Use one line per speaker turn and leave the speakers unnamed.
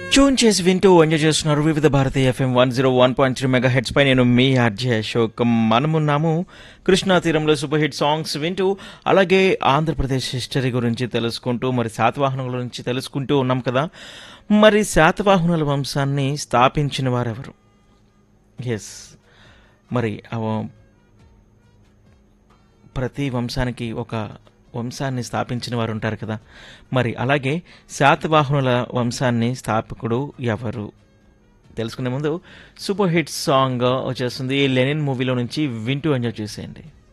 tune చేసి వింటూ enjoy చేస్తున్నారు Vividh Bharati FM one zero one point three mega heads పై నేను మీ ఆర్జే అశోక్ మనమున్నాము కృష్ణా తీరంలో సూపర్ హిట్ సాంగ్స్ వింటూ అలాగే ఆంధ్రప్రదేశ్ హిస్టరీ గురించి తెలుసుకుంటూ మరి శాతవాహనుల గురించి తెలుసుకుంటూ ఉన్నాం కదా మరి శాతవాహనుల వంశాన్ని స్థాపించిన వారెవరు ఎస్ మరి అవ- ప్రతి వంశానికి ఒక వంశాన్ని స్థాపించిన వారు ఉంటారు కదా మరి అలాగే శాతవాహనుల వంశాన్ని స్థాపకుడు ఎవరు తెలుసుకునే ముందు సూపర్ హిట్ సాంగ్ వచ్చేస్తుంది లెనిన్ మూవీలో నుంచి వింటూ ఎంజాయ్ చేసేయండి